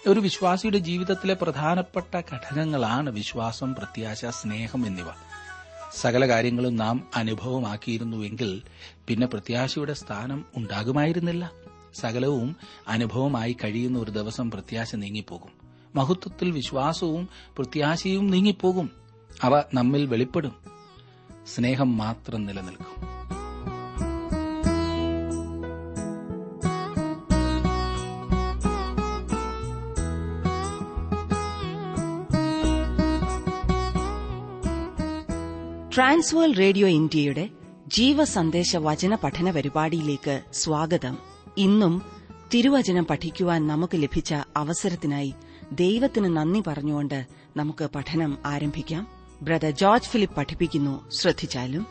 ഒരു വിശ്വാസിയുടെ ജീവിതത്തിലെ പ്രധാനപ്പെട്ട ഘടകങ്ങളാണ് വിശ്വാസം പ്രത്യാശ സ്നേഹം എന്നിവ സകല കാര്യങ്ങളും നാം അനുഭവമാക്കിയിരുന്നുവെങ്കിൽ പിന്നെ പ്രത്യാശയുടെ സ്ഥാനം ഉണ്ടാകുമായിരുന്നില്ല സകലവും അനുഭവമായി കഴിയുന്ന ഒരു ദിവസം പ്രത്യാശ നീങ്ങിപ്പോകും മഹത്വത്തിൽ വിശ്വാസവും പ്രത്യാശയും നീങ്ങിപ്പോകും അവ നമ്മിൽ വെളിപ്പെടും സ്നേഹം മാത്രം നിലനിൽക്കും ട്രാൻസ്വേൾ റേഡിയോ ഇന്ത്യയുടെ ജീവസന്ദേശ വചന പഠന പരിപാടിയിലേക്ക് സ്വാഗതം ഇന്നും തിരുവചനം പഠിക്കുവാൻ നമുക്ക് ലഭിച്ച അവസരത്തിനായി ദൈവത്തിന് നന്ദി പറഞ്ഞുകൊണ്ട് നമുക്ക് പഠനം ആരംഭിക്കാം ബ്രദർ ജോർജ് ഫിലിപ്പ് പഠിപ്പിക്കുന്നു ശ്രദ്ധിച്ചാലും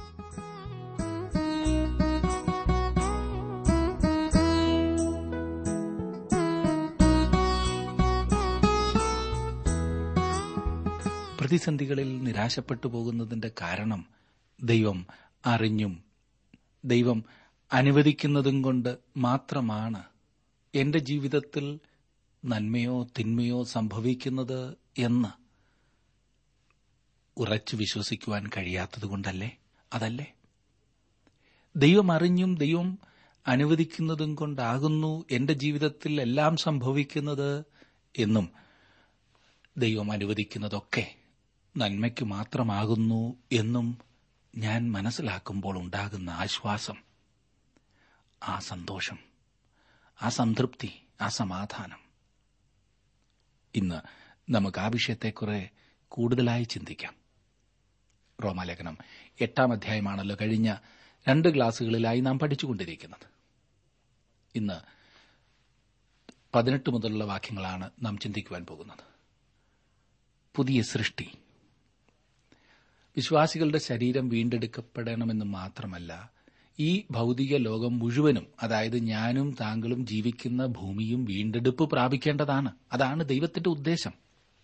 പ്രതിസന്ധികളിൽ നിരാശപ്പെട്ടു പോകുന്നതിന്റെ കാരണം ദൈവം അറിഞ്ഞും ദൈവം അനുവദിക്കുന്നതും കൊണ്ട് മാത്രമാണ് എന്റെ ജീവിതത്തിൽ നന്മയോ തിന്മയോ സംഭവിക്കുന്നത് എന്ന് ഉറച്ചു വിശ്വസിക്കുവാൻ കഴിയാത്തതുകൊണ്ടല്ലേ അതല്ലേ ദൈവം അറിഞ്ഞും ദൈവം അനുവദിക്കുന്നതും കൊണ്ടാകുന്നു എന്റെ ജീവിതത്തിൽ എല്ലാം സംഭവിക്കുന്നത് എന്നും ദൈവം അനുവദിക്കുന്നതൊക്കെ നന്മയ്ക്ക് മാത്രമാകുന്നു എന്നും ഞാൻ മനസ്സിലാക്കുമ്പോൾ ഉണ്ടാകുന്ന ആശ്വാസം ആ സന്തോഷം ആ സംതൃപ്തി ആ സമാധാനം ഇന്ന് നമുക്ക് ആ വിഷയത്തെക്കുറെ കൂടുതലായി ചിന്തിക്കാം റോമാലേഖനം എട്ടാം അധ്യായമാണല്ലോ കഴിഞ്ഞ രണ്ട് ക്ലാസുകളിലായി നാം പഠിച്ചുകൊണ്ടിരിക്കുന്നത് ഇന്ന് പതിനെട്ട് മുതലുള്ള വാക്യങ്ങളാണ് നാം ചിന്തിക്കുവാൻ പോകുന്നത് പുതിയ സൃഷ്ടി വിശ്വാസികളുടെ ശരീരം വീണ്ടെടുക്കപ്പെടണമെന്ന് മാത്രമല്ല ഈ ഭൗതിക ലോകം മുഴുവനും അതായത് ഞാനും താങ്കളും ജീവിക്കുന്ന ഭൂമിയും വീണ്ടെടുപ്പ് പ്രാപിക്കേണ്ടതാണ് അതാണ് ദൈവത്തിന്റെ ഉദ്ദേശം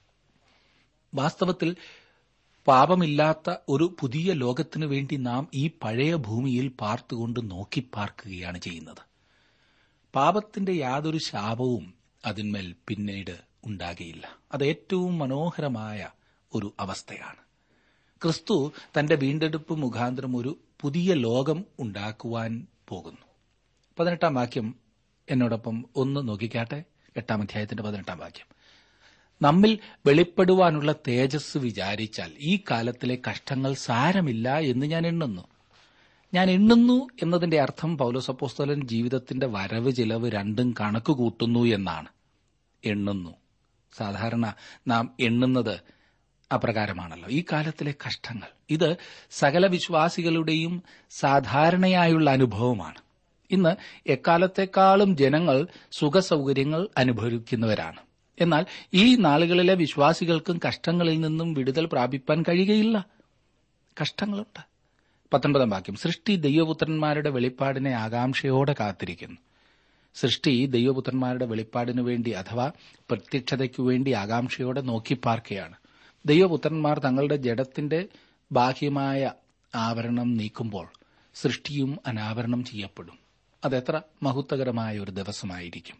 വാസ്തവത്തിൽ പാപമില്ലാത്ത ഒരു പുതിയ ലോകത്തിനു വേണ്ടി നാം ഈ പഴയ ഭൂമിയിൽ പാർത്തുകൊണ്ട് നോക്കിപ്പാർക്കുകയാണ് ചെയ്യുന്നത് പാപത്തിന്റെ യാതൊരു ശാപവും അതിന്മേൽ പിന്നീട് ഉണ്ടാകുകയില്ല അത് ഏറ്റവും മനോഹരമായ ഒരു അവസ്ഥയാണ് ക്രിസ്തു തന്റെ വീണ്ടെടുപ്പ് മുഖാന്തരം ഒരു പുതിയ ലോകം ഉണ്ടാക്കുവാൻ പോകുന്നു പതിനെട്ടാം വാക്യം എന്നോടൊപ്പം ഒന്ന് നോക്കിക്കാട്ടെ എട്ടാം അധ്യായത്തിന്റെ പതിനെട്ടാം വാക്യം നമ്മിൽ വെളിപ്പെടുവാനുള്ള തേജസ് വിചാരിച്ചാൽ ഈ കാലത്തിലെ കഷ്ടങ്ങൾ സാരമില്ല എന്ന് ഞാൻ എണ്ണുന്നു ഞാൻ എണ്ണുന്നു എന്നതിന്റെ അർത്ഥം പൗലോസപ്പോസ്തലൻ ജീവിതത്തിന്റെ വരവ് ചിലവ് രണ്ടും കണക്ക് കൂട്ടുന്നു എന്നാണ് എണ്ണുന്നു സാധാരണ നാം എണ്ണുന്നത് അപ്രകാരമാണല്ലോ ഈ കാലത്തിലെ കഷ്ടങ്ങൾ ഇത് സകല വിശ്വാസികളുടെയും സാധാരണയായുള്ള അനുഭവമാണ് ഇന്ന് എക്കാലത്തെക്കാളും ജനങ്ങൾ സുഖസൗകര്യങ്ങൾ അനുഭവിക്കുന്നവരാണ് എന്നാൽ ഈ നാളുകളിലെ വിശ്വാസികൾക്കും കഷ്ടങ്ങളിൽ നിന്നും വിടുതൽ പ്രാപിപ്പാൻ കഴിയുകയില്ല കഷ്ടങ്ങളുണ്ട് പത്തൊൻപതാം വാക്യം സൃഷ്ടി ദൈവപുത്രന്മാരുടെ വെളിപ്പാടിനെ ആകാംക്ഷയോടെ കാത്തിരിക്കുന്നു സൃഷ്ടി ദൈവപുത്രന്മാരുടെ വെളിപ്പാടിനു വേണ്ടി അഥവാ പ്രത്യക്ഷതയ്ക്കു വേണ്ടി ആകാംക്ഷയോടെ നോക്കിപ്പാർക്കുകയാണ് ദൈവപുത്രന്മാർ തങ്ങളുടെ ജഡത്തിന്റെ ബാഹ്യമായ ആവരണം നീക്കുമ്പോൾ സൃഷ്ടിയും അനാവരണം ചെയ്യപ്പെടും അതെത്ര മഹത്വകരമായ ഒരു ദിവസമായിരിക്കും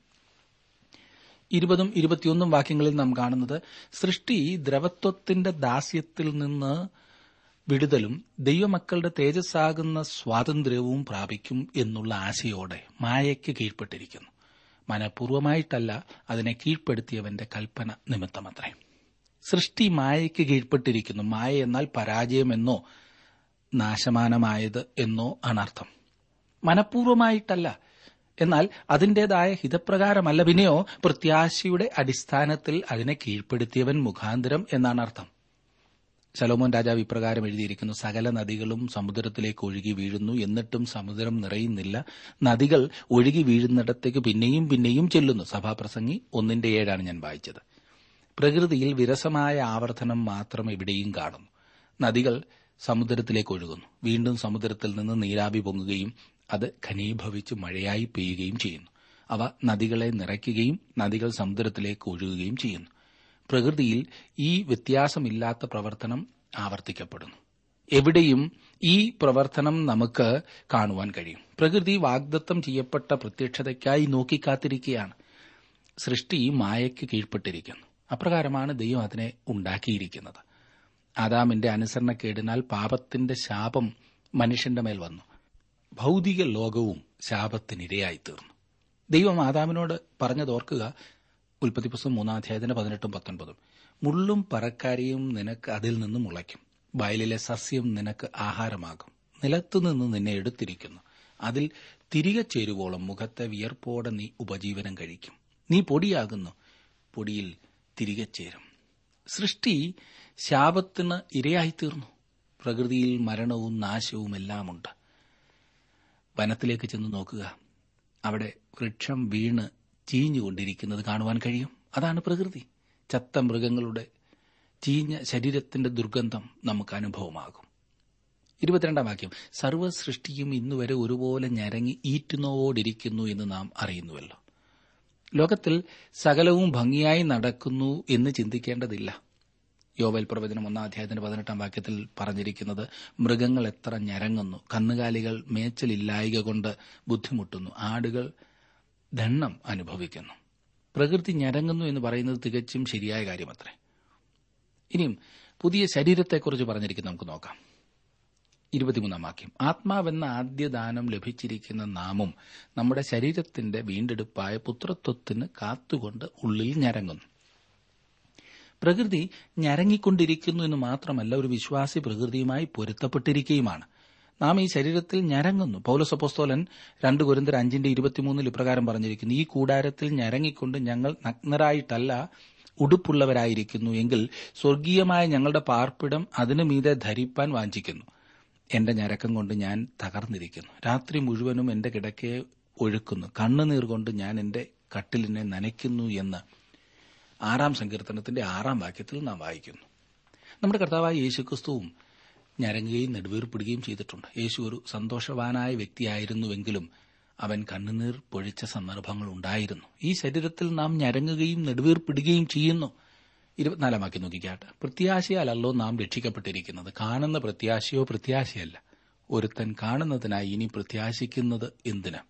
ഇരുപതും ഇരുപത്തിയൊന്നും വാക്യങ്ങളിൽ നാം കാണുന്നത് സൃഷ്ടി ദ്രവത്വത്തിന്റെ ദാസ്യത്തിൽ നിന്ന് വിടുതലും ദൈവമക്കളുടെ തേജസ്സാകുന്ന സ്വാതന്ത്ര്യവും പ്രാപിക്കും എന്നുള്ള ആശയോടെ മായയ്ക്ക് കീഴ്പ്പെട്ടിരിക്കുന്നു മനഃപൂർവമായിട്ടല്ല അതിനെ കീഴ്പ്പെടുത്തിയവന്റെ കൽപ്പന നിമിത്തമത്രേ സൃഷ്ടി മായയ്ക്ക് കീഴ്പ്പെട്ടിരിക്കുന്നു മായ എന്നാൽ പരാജയമെന്നോ നാശമാനമായത് എന്നോ അനർത്ഥം മനഃപൂർവമായിട്ടല്ല എന്നാൽ അതിന്റേതായ ഹിതപ്രകാരമല്ല പിന്നെയോ പ്രത്യാശയുടെ അടിസ്ഥാനത്തിൽ അതിനെ കീഴ്പ്പെടുത്തിയവൻ മുഖാന്തരം എന്നാണ് അർത്ഥം ശലോമോൻ രാജാവ് ഇപ്രകാരം എഴുതിയിരിക്കുന്നു സകല നദികളും സമുദ്രത്തിലേക്ക് ഒഴുകി വീഴുന്നു എന്നിട്ടും സമുദ്രം നിറയുന്നില്ല നദികൾ ഒഴുകി വീഴുന്നിടത്തേക്ക് പിന്നെയും പിന്നെയും ചെല്ലുന്നു സഭാപ്രസംഗി ഒന്നിന്റെ ഏഴാണ് ഞാൻ വായിച്ചത് പ്രകൃതിയിൽ വിരസമായ ആവർത്തനം മാത്രം എവിടെയും കാണുന്നു നദികൾ സമുദ്രത്തിലേക്ക് ഒഴുകുന്നു വീണ്ടും സമുദ്രത്തിൽ നിന്ന് നീരാവി പൊങ്ങുകയും അത് ഘനീഭവിച്ച് മഴയായി പെയ്യുകയും ചെയ്യുന്നു അവ നദികളെ നിറയ്ക്കുകയും നദികൾ സമുദ്രത്തിലേക്ക് ഒഴുകുകയും ചെയ്യുന്നു പ്രകൃതിയിൽ ഈ വ്യത്യാസമില്ലാത്ത പ്രവർത്തനം ആവർത്തിക്കപ്പെടുന്നു എവിടെയും ഈ പ്രവർത്തനം നമുക്ക് കാണുവാൻ കഴിയും പ്രകൃതി വാഗ്ദത്തം ചെയ്യപ്പെട്ട പ്രത്യക്ഷതയ്ക്കായി നോക്കിക്കാത്തിരിക്കുകയാണ് സൃഷ്ടി മായയ്ക്ക് കീഴ്പ്പെട്ടിരിക്കുന്നു അപ്രകാരമാണ് ദൈവം അതിനെ ഉണ്ടാക്കിയിരിക്കുന്നത് ആദാമിന്റെ അനുസരണക്കേടിനാൽ പാപത്തിന്റെ ശാപം മനുഷ്യന്റെ മേൽ വന്നു ഭൗതിക ലോകവും ശാപത്തിനിരയായി തീർന്നു ദൈവം ആദാമിനോട് പറഞ്ഞതോർക്കുക ഉൽപ്പത്തി പുസ്തകം മൂന്നാം അധ്യായത്തിന്റെ പതിനെട്ടും പത്തൊൻപതും മുള്ളും പറക്കാരിയും നിനക്ക് അതിൽ നിന്ന് മുളയ്ക്കും വയലിലെ സസ്യം നിനക്ക് ആഹാരമാകും നിലത്തുനിന്ന് നിന്നെ എടുത്തിരിക്കുന്നു അതിൽ തിരികെ ചേരുവോളം മുഖത്തെ വിയർപ്പോടെ നീ ഉപജീവനം കഴിക്കും നീ പൊടിയാകുന്നു പൊടിയിൽ തിരികെ ചേരും സൃഷ്ടി ശാപത്തിന് ഇരയായിത്തീർന്നു പ്രകൃതിയിൽ മരണവും നാശവും എല്ലാമുണ്ട് വനത്തിലേക്ക് ചെന്ന് നോക്കുക അവിടെ വൃക്ഷം വീണ് ചീഞ്ഞുകൊണ്ടിരിക്കുന്നത് കാണുവാൻ കഴിയും അതാണ് പ്രകൃതി ചത്ത മൃഗങ്ങളുടെ ചീഞ്ഞ ശരീരത്തിന്റെ ദുർഗന്ധം നമുക്ക് അനുഭവമാകും ഇരുപത്തിരണ്ടാം വാക്യം സർവ്വ സൃഷ്ടിയും ഇന്നുവരെ ഒരുപോലെ ഞരങ്ങി ഈറ്റുന്നവോടിരിക്കുന്നു എന്ന് നാം അറിയുന്നുവല്ലോ ലോകത്തിൽ സകലവും ഭംഗിയായി നടക്കുന്നു എന്ന് ചിന്തിക്കേണ്ടതില്ല യോവൽ പ്രവചനം ഒന്നാം അധ്യായത്തിന്റെ പതിനെട്ടാം വാക്യത്തിൽ പറഞ്ഞിരിക്കുന്നത് മൃഗങ്ങൾ എത്ര ഞരങ്ങുന്നു കന്നുകാലികൾ മേച്ചലില്ലായിക കൊണ്ട് ബുദ്ധിമുട്ടുന്നു ആടുകൾ ദണ്ണം അനുഭവിക്കുന്നു പ്രകൃതി ഞരങ്ങുന്നു എന്ന് പറയുന്നത് തികച്ചും ശരിയായ കാര്യമത്രേ ഇനിയും പുതിയ ശരീരത്തെക്കുറിച്ച് പറഞ്ഞിരിക്കുന്നത് നമുക്ക് നോക്കാം ഇരുപത്തിമൂന്നാം വാക്യം ആത്മാവെന്ന ആദ്യ ദാനം ലഭിച്ചിരിക്കുന്ന നാമും നമ്മുടെ ശരീരത്തിന്റെ വീണ്ടെടുപ്പായ പുത്രത്വത്തിന് കാത്തുകൊണ്ട് ഉള്ളിൽ ഞരങ്ങുന്നു പ്രകൃതി ഞരങ്ങിക്കൊണ്ടിരിക്കുന്നു എന്ന് മാത്രമല്ല ഒരു വിശ്വാസി പ്രകൃതിയുമായി പൊരുത്തപ്പെട്ടിരിക്കുകയുമാണ് നാം ഈ ശരീരത്തിൽ ഞരങ്ങുന്നു പൌലസപ്പോസ്തോലൻ രണ്ട് കുരുന്തർ അഞ്ചിന്റെ ഇരുപത്തിമൂന്നിൽ ഇപ്രകാരം പറഞ്ഞിരിക്കുന്നു ഈ കൂടാരത്തിൽ ഞരങ്ങിക്കൊണ്ട് ഞങ്ങൾ നഗ്നരായിട്ടല്ല ഉടുപ്പുള്ളവരായിരിക്കുന്നു എങ്കിൽ സ്വർഗീയമായ ഞങ്ങളുടെ പാർപ്പിടം അതിനു മീതെ ധരിപ്പാൻ വാഞ്ചിക്കുന്നു എന്റെ ഞരക്കം കൊണ്ട് ഞാൻ തകർന്നിരിക്കുന്നു രാത്രി മുഴുവനും എന്റെ കിടക്കയെ ഒഴുക്കുന്നു കണ്ണുനീർ കൊണ്ട് ഞാൻ എന്റെ കട്ടിലിനെ നനയ്ക്കുന്നു എന്ന് ആറാം സങ്കീർത്തനത്തിന്റെ ആറാം വാക്യത്തിൽ നാം വായിക്കുന്നു നമ്മുടെ കർത്താവായ യേശുക്രിസ്തുവും ഞരങ്ങുകയും നെടുവീർപ്പിടുകയും ചെയ്തിട്ടുണ്ട് യേശു ഒരു സന്തോഷവാനായ വ്യക്തിയായിരുന്നുവെങ്കിലും അവൻ കണ്ണുനീർ പൊഴിച്ച സന്ദർഭങ്ങൾ ഉണ്ടായിരുന്നു ഈ ശരീരത്തിൽ നാം ഞരങ്ങുകയും നെടുവീർപ്പിടുകയും ചെയ്യുന്നു ഇരുപത്തിനാലാം വാക്യം നോക്കിക്കാട്ടെ പ്രത്യാശയാലല്ലോ നാം രക്ഷിക്കപ്പെട്ടിരിക്കുന്നത് കാണുന്ന പ്രത്യാശയോ പ്രത്യാശയല്ല ഒരുത്തൻ കാണുന്നതിനായി ഇനി പ്രത്യാശിക്കുന്നത് എന്തിന്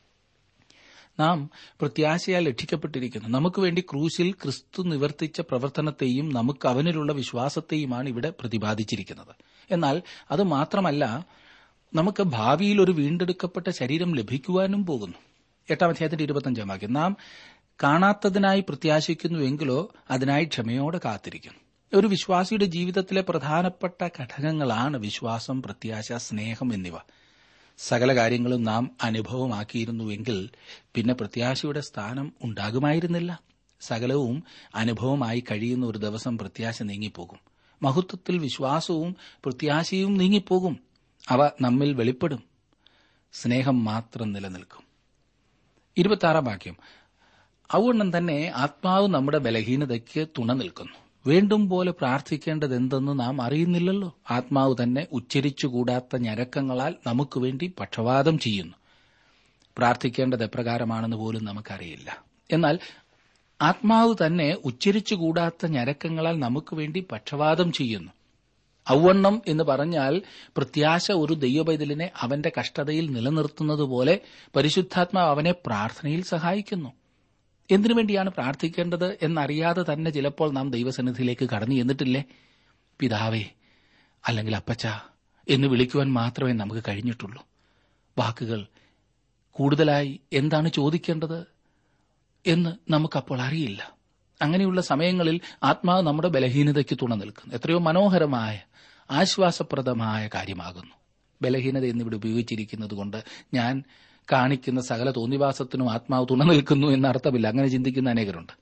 നാം പ്രത്യാശയാൽ രക്ഷിക്കപ്പെട്ടിരിക്കുന്നു നമുക്ക് വേണ്ടി ക്രൂശിൽ ക്രിസ്തു നിവർത്തിച്ച പ്രവർത്തനത്തെയും നമുക്ക് അവനിലുള്ള വിശ്വാസത്തെയുമാണ് ഇവിടെ പ്രതിപാദിച്ചിരിക്കുന്നത് എന്നാൽ അത് മാത്രമല്ല നമുക്ക് ഭാവിയിൽ ഒരു വീണ്ടെടുക്കപ്പെട്ട ശരീരം ലഭിക്കുവാനും പോകുന്നു എട്ടാം അധ്യായത്തിന്റെ ഇരുപത്തഞ്ചാം വാക്യം നാം കാണാത്തതിനായി പ്രത്യാശിക്കുന്നുവെങ്കിലോ അതിനായി ക്ഷമയോടെ കാത്തിരിക്കുന്നു ഒരു വിശ്വാസിയുടെ ജീവിതത്തിലെ പ്രധാനപ്പെട്ട ഘടകങ്ങളാണ് വിശ്വാസം പ്രത്യാശ സ്നേഹം എന്നിവ സകല കാര്യങ്ങളും നാം അനുഭവമാക്കിയിരുന്നുവെങ്കിൽ പിന്നെ പ്രത്യാശയുടെ സ്ഥാനം ഉണ്ടാകുമായിരുന്നില്ല സകലവും അനുഭവമായി കഴിയുന്ന ഒരു ദിവസം പ്രത്യാശ നീങ്ങിപ്പോകും മഹത്വത്തിൽ വിശ്വാസവും പ്രത്യാശയും നീങ്ങിപ്പോകും അവ നമ്മിൽ വെളിപ്പെടും സ്നേഹം മാത്രം നിലനിൽക്കും ഇരുപത്തിയാറാം വാക്യം അതുകൊണ്ടും തന്നെ ആത്മാവ് നമ്മുടെ ബലഹീനതയ്ക്ക് തുണ നിൽക്കുന്നു വേണ്ടും പോലെ പ്രാർത്ഥിക്കേണ്ടതെന്തെന്ന് നാം അറിയുന്നില്ലല്ലോ ആത്മാവ് തന്നെ ഉച്ചരിച്ചുകൂടാത്ത ഞരക്കങ്ങളാൽ നമുക്ക് വേണ്ടി പക്ഷവാദം ചെയ്യുന്നു പ്രാർത്ഥിക്കേണ്ടത് എപ്രകാരമാണെന്ന് പോലും നമുക്കറിയില്ല എന്നാൽ ആത്മാവ് തന്നെ ഉച്ചരിച്ചുകൂടാത്ത ഞരക്കങ്ങളാൽ നമുക്ക് വേണ്ടി പക്ഷവാദം ചെയ്യുന്നു ഔവണ്ണം എന്ന് പറഞ്ഞാൽ പ്രത്യാശ ഒരു ദൈവപൈതലിനെ അവന്റെ കഷ്ടതയിൽ നിലനിർത്തുന്നതുപോലെ പരിശുദ്ധാത്മാവ് അവനെ പ്രാർത്ഥനയിൽ സഹായിക്കുന്നു എന്തിനു വേണ്ടിയാണ് പ്രാർത്ഥിക്കേണ്ടത് എന്നറിയാതെ തന്നെ ചിലപ്പോൾ നാം ദൈവസന്നിധിയിലേക്ക് കടന്നു ചെന്നിട്ടില്ലേ പിതാവേ അല്ലെങ്കിൽ അപ്പച്ച എന്ന് വിളിക്കുവാൻ മാത്രമേ നമുക്ക് കഴിഞ്ഞിട്ടുള്ളൂ വാക്കുകൾ കൂടുതലായി എന്താണ് ചോദിക്കേണ്ടത് എന്ന് നമുക്കപ്പോൾ അറിയില്ല അങ്ങനെയുള്ള സമയങ്ങളിൽ ആത്മാവ് നമ്മുടെ ബലഹീനതയ്ക്ക് തുണ നിൽക്കുന്നു എത്രയോ മനോഹരമായ ആശ്വാസപ്രദമായ കാര്യമാകുന്നു ബലഹീനത എന്നിവിടെ ഉപയോഗിച്ചിരിക്കുന്നത് കൊണ്ട് ഞാൻ കാണിക്കുന്ന സകല തോന്നിവാസത്തിനും ആത്മാവ് തുണ നിൽക്കുന്നു എന്ന അർത്ഥമില്ല അങ്ങനെ ചിന്തിക്കുന്ന അനേകരുണ്ട്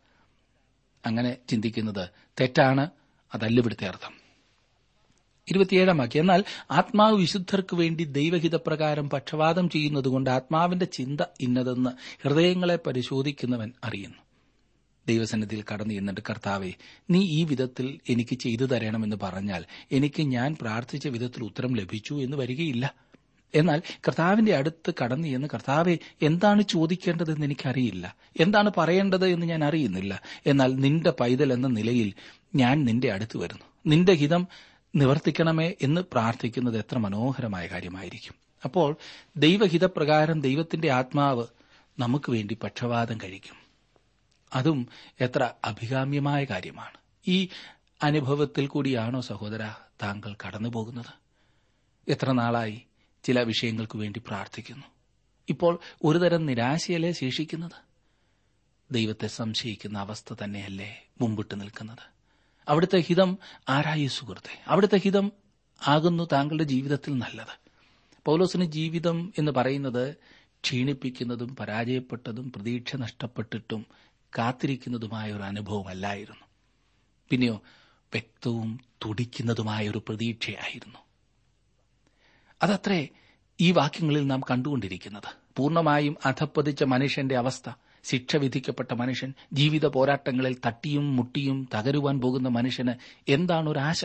അങ്ങനെ ചിന്തിക്കുന്നത് തെറ്റാണ് അതല്ല ഇവിടുത്തെ അർത്ഥം ഇരുപത്തിയേഴാം വാക്യം എന്നാൽ ആത്മാവ് വിശുദ്ധർക്ക് വേണ്ടി ദൈവഹിതപ്രകാരം പക്ഷവാദം ചെയ്യുന്നതുകൊണ്ട് ആത്മാവിന്റെ ചിന്ത ഇന്നതെന്ന് ഹൃദയങ്ങളെ പരിശോധിക്കുന്നവൻ അറിയുന്നു ദൈവസന്നിധിയിൽ കടന്നു ചെന്നിട്ട് കർത്താവെ നീ ഈ വിധത്തിൽ എനിക്ക് ചെയ്തു തരണമെന്ന് പറഞ്ഞാൽ എനിക്ക് ഞാൻ പ്രാർത്ഥിച്ച വിധത്തിൽ ഉത്തരം ലഭിച്ചു എന്ന് വരികയില്ല എന്നാൽ കർത്താവിന്റെ അടുത്ത് കടന്നു എന്ന് കർത്താവെ എന്താണ് ചോദിക്കേണ്ടതെന്ന് എനിക്കറിയില്ല എന്താണ് പറയേണ്ടത് എന്ന് ഞാൻ അറിയുന്നില്ല എന്നാൽ നിന്റെ പൈതൽ എന്ന നിലയിൽ ഞാൻ നിന്റെ അടുത്ത് വരുന്നു നിന്റെ ഹിതം നിവർത്തിക്കണമേ എന്ന് പ്രാർത്ഥിക്കുന്നത് എത്ര മനോഹരമായ കാര്യമായിരിക്കും അപ്പോൾ ദൈവഹിതപ്രകാരം ദൈവത്തിന്റെ ആത്മാവ് നമുക്ക് വേണ്ടി പക്ഷവാദം കഴിക്കും അതും എത്ര അഭികാമ്യമായ കാര്യമാണ് ഈ അനുഭവത്തിൽ കൂടിയാണോ സഹോദര താങ്കൾ കടന്നുപോകുന്നത് എത്ര നാളായി ചില വിഷയങ്ങൾക്ക് വേണ്ടി പ്രാർത്ഥിക്കുന്നു ഇപ്പോൾ ഒരുതരം നിരാശയല്ലേ ശേഷിക്കുന്നത് ദൈവത്തെ സംശയിക്കുന്ന അവസ്ഥ തന്നെയല്ലേ മുമ്പിട്ട് നിൽക്കുന്നത് അവിടുത്തെ ഹിതം ആരായി സുഹൃത്തെ അവിടുത്തെ ഹിതം ആകുന്നു താങ്കളുടെ ജീവിതത്തിൽ നല്ലത് പൗലോസിന് ജീവിതം എന്ന് പറയുന്നത് ക്ഷീണിപ്പിക്കുന്നതും പരാജയപ്പെട്ടതും പ്രതീക്ഷ നഷ്ടപ്പെട്ടിട്ടും കാത്തിരിക്കുന്നതുമായ ഒരു അനുഭവമല്ലായിരുന്നു പിന്നെയോ വ്യക്തവും തുടിക്കുന്നതുമായ ഒരു പ്രതീക്ഷയായിരുന്നു അതത്രേ ഈ വാക്യങ്ങളിൽ നാം കണ്ടുകൊണ്ടിരിക്കുന്നത് പൂർണ്ണമായും അധപ്പതിച്ച മനുഷ്യന്റെ അവസ്ഥ ശിക്ഷ വിധിക്കപ്പെട്ട മനുഷ്യൻ ജീവിത പോരാട്ടങ്ങളിൽ തട്ടിയും മുട്ടിയും തകരുവാൻ പോകുന്ന മനുഷ്യന് എന്താണ് ഒരു ആശ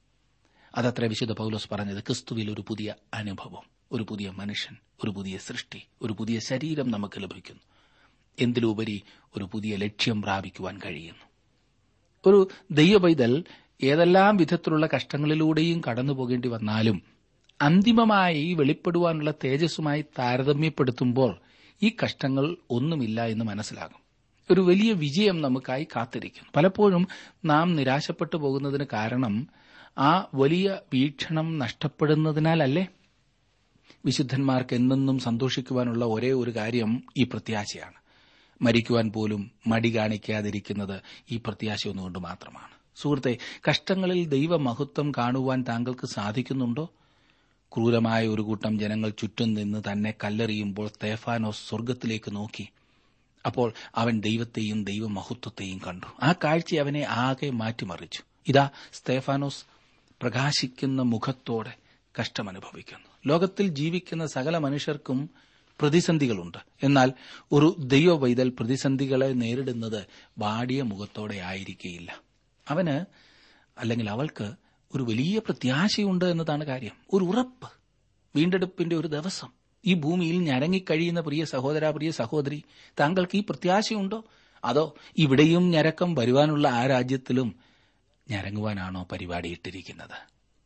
അതത്ര വിശുദ്ധ പൗലോസ് പറഞ്ഞത് ക്രിസ്തുവിൽ ഒരു പുതിയ അനുഭവം ഒരു പുതിയ മനുഷ്യൻ ഒരു പുതിയ സൃഷ്ടി ഒരു പുതിയ ശരീരം നമുക്ക് ലഭിക്കുന്നു എന്തിലുപരി ഒരു പുതിയ ലക്ഷ്യം പ്രാപിക്കുവാൻ കഴിയുന്നു ഒരു ദൈവപൈതൽ ഏതെല്ലാം വിധത്തിലുള്ള കഷ്ടങ്ങളിലൂടെയും കടന്നു പോകേണ്ടി വന്നാലും അന്തിമമായി വെളിപ്പെടുവാനുള്ള തേജസ്സുമായി താരതമ്യപ്പെടുത്തുമ്പോൾ ഈ കഷ്ടങ്ങൾ ഒന്നുമില്ല എന്ന് മനസ്സിലാകും ഒരു വലിയ വിജയം നമുക്കായി കാത്തിരിക്കുന്നു പലപ്പോഴും നാം നിരാശപ്പെട്ടു പോകുന്നതിന് കാരണം ആ വലിയ വീക്ഷണം നഷ്ടപ്പെടുന്നതിനാലല്ലേ വിശുദ്ധന്മാർക്ക് എന്നെന്നും സന്തോഷിക്കുവാനുള്ള ഒരേ ഒരു കാര്യം ഈ പ്രത്യാശയാണ് മരിക്കുവാൻ പോലും മടി കാണിക്കാതിരിക്കുന്നത് ഈ പ്രത്യാശ ഒന്നുകൊണ്ട് മാത്രമാണ് സുഹൃത്തെ കഷ്ടങ്ങളിൽ ദൈവമഹത്വം കാണുവാൻ താങ്കൾക്ക് സാധിക്കുന്നുണ്ടോ ക്രൂരമായ ഒരു കൂട്ടം ജനങ്ങൾ ചുറ്റും നിന്ന് തന്നെ കല്ലെറിയുമ്പോൾ സ്തേഫാനോസ് സ്വർഗത്തിലേക്ക് നോക്കി അപ്പോൾ അവൻ ദൈവത്തെയും ദൈവമഹത്വത്തെയും കണ്ടു ആ കാഴ്ച അവനെ ആകെ മാറ്റിമറിച്ചു ഇതാ സ്തേഫാനോസ് പ്രകാശിക്കുന്ന മുഖത്തോടെ കഷ്ടമനുഭവിക്കുന്നു ലോകത്തിൽ ജീവിക്കുന്ന സകല മനുഷ്യർക്കും പ്രതിസന്ധികളുണ്ട് എന്നാൽ ഒരു ദൈവവൈതൽ പ്രതിസന്ധികളെ നേരിടുന്നത് വാടിയ മുഖത്തോടെ ആയിരിക്കുകയില്ല അവന് അല്ലെങ്കിൽ അവൾക്ക് ഒരു വലിയ പ്രത്യാശയുണ്ട് എന്നതാണ് കാര്യം ഒരു ഉറപ്പ് വീണ്ടെടുപ്പിന്റെ ഒരു ദിവസം ഈ ഭൂമിയിൽ ഞരങ്ങിക്കഴിയുന്ന പ്രിയ സഹോദര പ്രിയ സഹോദരി താങ്കൾക്ക് ഈ പ്രത്യാശയുണ്ടോ അതോ ഇവിടെയും ഞരക്കം വരുവാനുള്ള ആ രാജ്യത്തിലും ഞരങ്ങുവാനാണോ പരിപാടിയിട്ടിരിക്കുന്നത്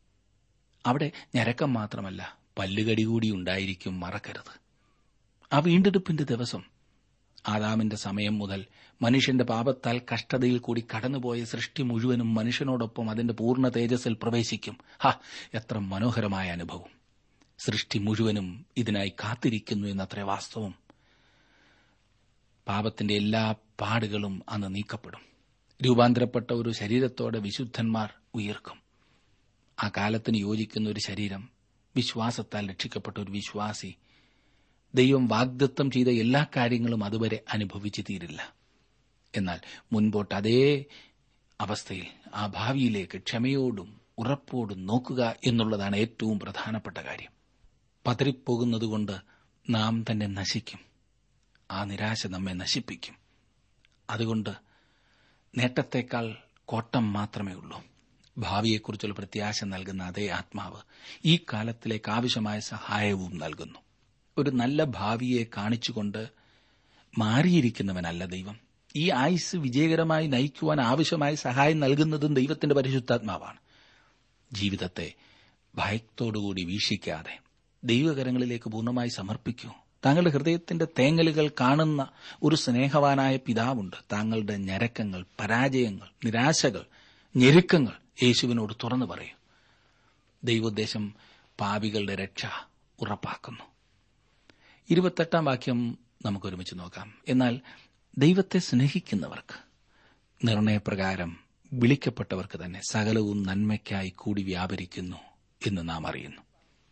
അവിടെ ഞരക്കം മാത്രമല്ല പല്ലുകടി കൂടി ഉണ്ടായിരിക്കും മറക്കരുത് ആ വീണ്ടെടുപ്പിന്റെ ദിവസം ആദാമിന്റെ സമയം മുതൽ മനുഷ്യന്റെ പാപത്താൽ കഷ്ടതയിൽ കൂടി കടന്നുപോയ സൃഷ്ടി മുഴുവനും മനുഷ്യനോടൊപ്പം അതിന്റെ പൂർണ്ണ തേജസ്സിൽ പ്രവേശിക്കും ഹ എത്ര മനോഹരമായ അനുഭവം സൃഷ്ടി മുഴുവനും ഇതിനായി കാത്തിരിക്കുന്നു എന്നത്ര വാസ്തവം പാപത്തിന്റെ എല്ലാ പാടുകളും അന്ന് നീക്കപ്പെടും രൂപാന്തരപ്പെട്ട ഒരു ശരീരത്തോടെ വിശുദ്ധന്മാർ ഉയർക്കും ആ കാലത്തിന് യോജിക്കുന്ന ഒരു ശരീരം വിശ്വാസത്താൽ രക്ഷിക്കപ്പെട്ട ഒരു വിശ്വാസി ദൈവം വാഗ്ദത്തം ചെയ്ത എല്ലാ കാര്യങ്ങളും അതുവരെ അനുഭവിച്ചു തീരില്ല എന്നാൽ മുൻപോട്ട് അതേ അവസ്ഥയിൽ ആ ഭാവിയിലേക്ക് ക്ഷമയോടും ഉറപ്പോടും നോക്കുക എന്നുള്ളതാണ് ഏറ്റവും പ്രധാനപ്പെട്ട കാര്യം പതറിപ്പോകുന്നതുകൊണ്ട് നാം തന്നെ നശിക്കും ആ നിരാശ നമ്മെ നശിപ്പിക്കും അതുകൊണ്ട് നേട്ടത്തേക്കാൾ കോട്ടം മാത്രമേ ഉള്ളൂ ഭാവിയെക്കുറിച്ചുള്ള പ്രത്യാശ നൽകുന്ന അതേ ആത്മാവ് ഈ കാലത്തിലേക്ക് ആവശ്യമായ സഹായവും നൽകുന്നു ഒരു നല്ല ഭാവിയെ കാണിച്ചുകൊണ്ട് മാറിയിരിക്കുന്നവനല്ല ദൈവം ഈ ആയുസ് വിജയകരമായി നയിക്കുവാൻ ആവശ്യമായ സഹായം നൽകുന്നതും ദൈവത്തിന്റെ പരിശുദ്ധാത്മാവാണ് ജീവിതത്തെ ഭയത്തോടുകൂടി വീക്ഷിക്കാതെ ദൈവകരങ്ങളിലേക്ക് പൂർണ്ണമായി സമർപ്പിക്കൂ താങ്കളുടെ ഹൃദയത്തിന്റെ തേങ്ങലുകൾ കാണുന്ന ഒരു സ്നേഹവാനായ പിതാവുണ്ട് താങ്കളുടെ ഞരക്കങ്ങൾ പരാജയങ്ങൾ നിരാശകൾ ഞെരുക്കങ്ങൾ യേശുവിനോട് തുറന്നു പറയൂ ദൈവോദ്ദേശം പാപികളുടെ രക്ഷ ഉറപ്പാക്കുന്നു ഇരുപത്തെട്ടാം വാക്യം നമുക്കൊരുമിച്ച് നോക്കാം എന്നാൽ ദൈവത്തെ സ്നേഹിക്കുന്നവർക്ക് നിർണയപ്രകാരം വിളിക്കപ്പെട്ടവർക്ക് തന്നെ സകലവും നന്മയ്ക്കായി കൂടി വ്യാപരിക്കുന്നു എന്ന് നാം അറിയുന്നു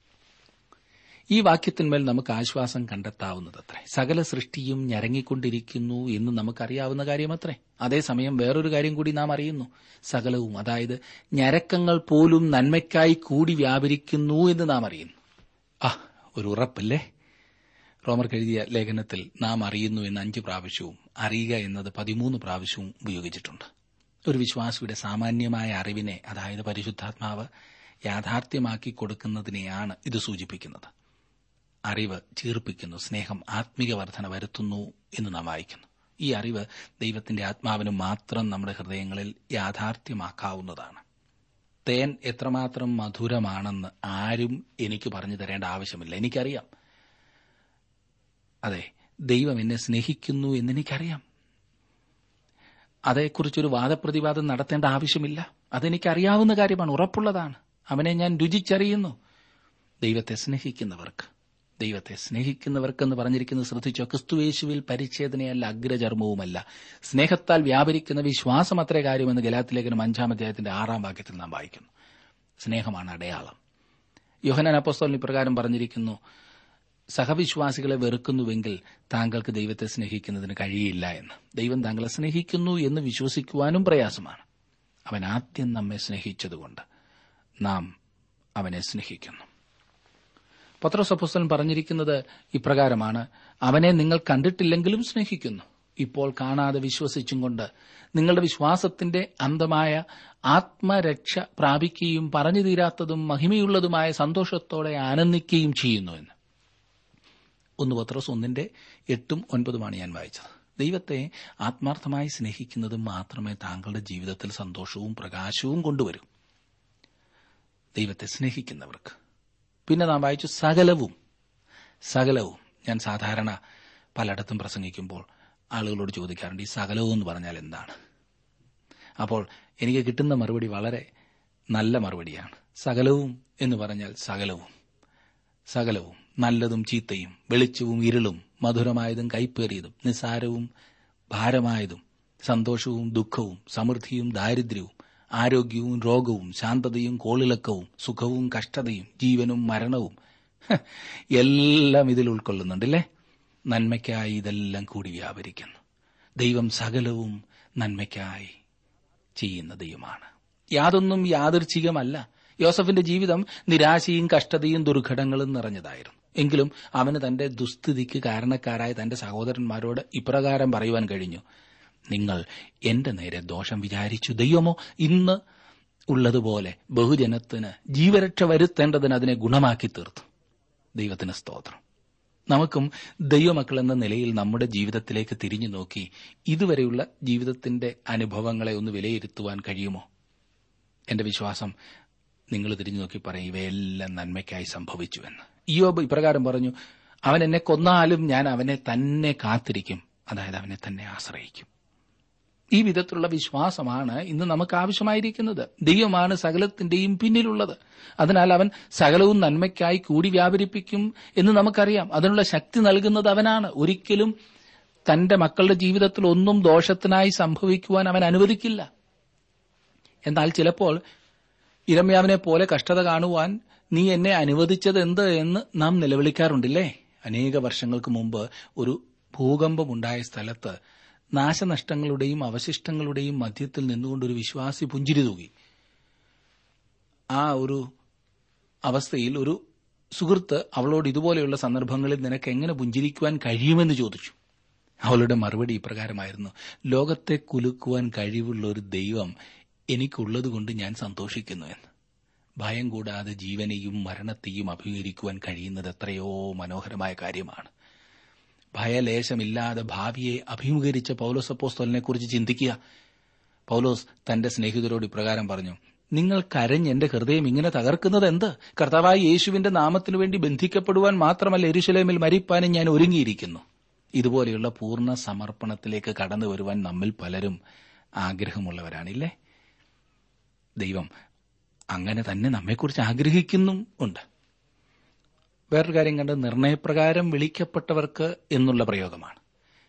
ഈ വാക്യത്തിന്മേൽ നമുക്ക് ആശ്വാസം കണ്ടെത്താവുന്നതത്രേ സകല സൃഷ്ടിയും ഞരങ്ങിക്കൊണ്ടിരിക്കുന്നു എന്ന് നമുക്കറിയാവുന്ന കാര്യമത്രേ അതേസമയം വേറൊരു കാര്യം കൂടി നാം അറിയുന്നു സകലവും അതായത് ഞരക്കങ്ങൾ പോലും നന്മയ്ക്കായി കൂടി വ്യാപരിക്കുന്നു എന്ന് നാം അറിയുന്നു ആ ഒരു ഉറപ്പല്ലേ റോമർക്ക് എഴുതിയ ലേഖനത്തിൽ നാം അറിയുന്നു എന്ന് അഞ്ച് പ്രാവശ്യവും അറിയുക എന്നത് പതിമൂന്ന് പ്രാവശ്യവും ഉപയോഗിച്ചിട്ടുണ്ട് ഒരു വിശ്വാസിയുടെ സാമാന്യമായ അറിവിനെ അതായത് പരിശുദ്ധാത്മാവ് യാഥാർത്ഥ്യമാക്കി കൊടുക്കുന്നതിനെയാണ് ഇത് സൂചിപ്പിക്കുന്നത് അറിവ് ചീർപ്പിക്കുന്നു സ്നേഹം ആത്മീക വർധന വരുത്തുന്നു എന്ന് നാം വായിക്കുന്നു ഈ അറിവ് ദൈവത്തിന്റെ ആത്മാവിന് മാത്രം നമ്മുടെ ഹൃദയങ്ങളിൽ യാഥാർത്ഥ്യമാക്കാവുന്നതാണ് തേൻ എത്രമാത്രം മധുരമാണെന്ന് ആരും എനിക്ക് പറഞ്ഞു തരേണ്ട ആവശ്യമില്ല എനിക്കറിയാം അതെ ദൈവം എന്നെ സ്നേഹിക്കുന്നു എന്നെനിക്കറിയാം അതേക്കുറിച്ചൊരു വാദപ്രതിവാദം നടത്തേണ്ട ആവശ്യമില്ല അതെനിക്കറിയാവുന്ന കാര്യമാണ് ഉറപ്പുള്ളതാണ് അവനെ ഞാൻ രുചിച്ചറിയുന്നു ദൈവത്തെ സ്നേഹിക്കുന്നവർക്ക് ദൈവത്തെ സ്നേഹിക്കുന്നവർക്കെന്ന് പറഞ്ഞിരിക്കുന്നത് ശ്രദ്ധിച്ചോ ക്രിസ്തുവേശുവിൽ പരിച്ഛേദനയല്ല അഗ്രചർമ്മവുമല്ല സ്നേഹത്താൽ വ്യാപരിക്കുന്ന വിശ്വാസം അത്രേ കാര്യമെന്ന് ഗലാത്തിലേഖനം അഞ്ചാം അധ്യായത്തിന്റെ ആറാം വാക്യത്തിൽ നാം വായിക്കുന്നു സ്നേഹമാണ് അടയാളം യോഹനാൻ അപ്പോസ്തോലൻ ഇപ്രകാരം പറഞ്ഞിരിക്കുന്നു സഹവിശ്വാസികളെ വെറുക്കുന്നുവെങ്കിൽ താങ്കൾക്ക് ദൈവത്തെ സ്നേഹിക്കുന്നതിന് കഴിയില്ല എന്ന് ദൈവം താങ്കളെ സ്നേഹിക്കുന്നു എന്ന് വിശ്വസിക്കുവാനും പ്രയാസമാണ് അവൻ ആദ്യം നമ്മെ സ്നേഹിച്ചതുകൊണ്ട് നാം അവനെ സ്നേഹിക്കുന്നു പത്രോസ് അപ്പോസ്തലൻ പറഞ്ഞിരിക്കുന്നത് ഇപ്രകാരമാണ് അവനെ നിങ്ങൾ കണ്ടിട്ടില്ലെങ്കിലും സ്നേഹിക്കുന്നു ഇപ്പോൾ കാണാതെ വിശ്വസിച്ചും കൊണ്ട് നിങ്ങളുടെ വിശ്വാസത്തിന്റെ അന്തമായ ആത്മരക്ഷ പ്രാപിക്കുകയും പറഞ്ഞു തീരാത്തതും മഹിമയുള്ളതുമായ സന്തോഷത്തോടെ ആനന്ദിക്കുകയും ചെയ്യുന്നു എന്ന് ഒന്ന് പത്രോസ് ഒന്നിന്റെ എട്ടും ഒൻപതുമാണ് ഞാൻ വായിച്ചത് ദൈവത്തെ ആത്മാർത്ഥമായി സ്നേഹിക്കുന്നത് മാത്രമേ താങ്കളുടെ ജീവിതത്തിൽ സന്തോഷവും പ്രകാശവും കൊണ്ടുവരൂ ദൈവത്തെ സ്നേഹിക്കുന്നവർക്ക് പിന്നെ നാം വായിച്ചു സകലവും സകലവും ഞാൻ സാധാരണ പലയിടത്തും പ്രസംഗിക്കുമ്പോൾ ആളുകളോട് ചോദിക്കാറുണ്ട് ഈ സകലവും എന്ന് പറഞ്ഞാൽ എന്താണ് അപ്പോൾ എനിക്ക് കിട്ടുന്ന മറുപടി വളരെ നല്ല മറുപടിയാണ് സകലവും എന്ന് പറഞ്ഞാൽ സകലവും സകലവും നല്ലതും ചീത്തയും വെളിച്ചവും ഇരുളും മധുരമായതും കൈപ്പേറിയതും നിസ്സാരവും ഭാരമായതും സന്തോഷവും ദുഃഖവും സമൃദ്ധിയും ദാരിദ്ര്യവും ആരോഗ്യവും രോഗവും ശാന്തതയും കോളിളക്കവും സുഖവും കഷ്ടതയും ജീവനും മരണവും ഹ, എല്ലാം ഇതിൽ ഉൾക്കൊള്ളുന്നുണ്ടല്ലേ നന്മയ്ക്കായി ഇതെല്ലാം കൂടി വ്യാപരിക്കുന്നു ദൈവം സകലവും നന്മയ്ക്കായി ചെയ്യുന്ന ദൈവമാണ് യാതൊന്നും യാദൃച്ഛികമല്ല യോസഫിന്റെ ജീവിതം നിരാശയും കഷ്ടതയും ദുർഘടങ്ങളും നിറഞ്ഞതായിരുന്നു എങ്കിലും അവന് തന്റെ ദുസ്ഥിതിക്ക് കാരണക്കാരായ തന്റെ സഹോദരന്മാരോട് ഇപ്രകാരം പറയുവാൻ കഴിഞ്ഞു നിങ്ങൾ എന്റെ നേരെ ദോഷം വിചാരിച്ചു ദൈവമോ ഇന്ന് ഉള്ളതുപോലെ ബഹുജനത്തിന് ജീവരക്ഷ വരുത്തേണ്ടതിന് അതിനെ ഗുണമാക്കി തീർത്തു ദൈവത്തിന് സ്തോത്രം നമുക്കും ദൈവമക്കൾ എന്ന നിലയിൽ നമ്മുടെ ജീവിതത്തിലേക്ക് തിരിഞ്ഞു നോക്കി ഇതുവരെയുള്ള ജീവിതത്തിന്റെ അനുഭവങ്ങളെ ഒന്ന് വിലയിരുത്തുവാൻ കഴിയുമോ എന്റെ വിശ്വാസം നിങ്ങൾ തിരിഞ്ഞു നോക്കി പറയും ഇവയെല്ലാം നന്മയ്ക്കായി സംഭവിച്ചുവെന്ന് ഇയോബ് ഇപ്രകാരം പറഞ്ഞു അവൻ എന്നെ കൊന്നാലും ഞാൻ അവനെ തന്നെ കാത്തിരിക്കും അതായത് അവനെ തന്നെ ആശ്രയിക്കും ഈ വിധത്തിലുള്ള വിശ്വാസമാണ് ഇന്ന് നമുക്ക് ആവശ്യമായിരിക്കുന്നത് ദൈവമാണ് സകലത്തിന്റെയും പിന്നിലുള്ളത് അതിനാൽ അവൻ സകലവും നന്മയ്ക്കായി കൂടി വ്യാപരിപ്പിക്കും എന്ന് നമുക്കറിയാം അതിനുള്ള ശക്തി നൽകുന്നത് അവനാണ് ഒരിക്കലും തന്റെ മക്കളുടെ ജീവിതത്തിൽ ഒന്നും ദോഷത്തിനായി സംഭവിക്കുവാൻ അവൻ അനുവദിക്കില്ല എന്നാൽ ചിലപ്പോൾ ഇരമ്യാവിനെ പോലെ കഷ്ടത കാണുവാൻ നീ എന്നെ അനുവദിച്ചത് എന്ത് എന്ന് നാം നിലവിളിക്കാറുണ്ടില്ലേ അനേക വർഷങ്ങൾക്ക് മുമ്പ് ഒരു ഭൂകമ്പമുണ്ടായ സ്ഥലത്ത് നാശനഷ്ടങ്ങളുടെയും അവശിഷ്ടങ്ങളുടെയും മധ്യത്തിൽ നിന്നുകൊണ്ടൊരു വിശ്വാസി പുഞ്ചിരി തൂകി ആ ഒരു അവസ്ഥയിൽ ഒരു സുഹൃത്ത് അവളോട് ഇതുപോലെയുള്ള സന്ദർഭങ്ങളിൽ നിനക്ക് എങ്ങനെ പുഞ്ചിരിക്കുവാൻ കഴിയുമെന്ന് ചോദിച്ചു അവളുടെ മറുപടി ഇപ്രകാരമായിരുന്നു ലോകത്തെ കുലുക്കുവാൻ കഴിവുള്ള ഒരു ദൈവം എനിക്കുള്ളതുകൊണ്ട് ഞാൻ സന്തോഷിക്കുന്നു എന്ന് ഭയം കൂടാതെ ജീവനെയും മരണത്തെയും അഭിമുഖീകരിക്കുവാൻ കഴിയുന്നത് എത്രയോ മനോഹരമായ കാര്യമാണ് ഭയലേശമില്ലാതെ ഭാവിയെ അഭിമുഖീകരിച്ച പൗലോസ് അപ്പോസ്തോലിനെ കുറിച്ച് ചിന്തിക്കുക പൗലോസ് തന്റെ സ്നേഹിതരോട് ഇപ്രകാരം പറഞ്ഞു നിങ്ങൾ കരഞ്ഞ് എന്റെ ഹൃദയം ഇങ്ങനെ തകർക്കുന്നത് എന്ത് കർത്താവായ യേശുവിന്റെ നാമത്തിനു വേണ്ടി ബന്ധിക്കപ്പെടുവാൻ മാത്രമല്ല എരുശലേമിൽ മരിപ്പാനും ഞാൻ ഒരുങ്ങിയിരിക്കുന്നു ഇതുപോലെയുള്ള പൂർണ്ണ സമർപ്പണത്തിലേക്ക് കടന്നു വരുവാൻ നമ്മിൽ പലരും ആഗ്രഹമുള്ളവരാണില്ലേ ദൈവം അങ്ങനെ തന്നെ നമ്മെക്കുറിച്ച് ആഗ്രഹിക്കുന്നും ഉണ്ട് വേറൊരു കാര്യം കണ്ട് നിർണയപ്രകാരം വിളിക്കപ്പെട്ടവർക്ക് എന്നുള്ള പ്രയോഗമാണ്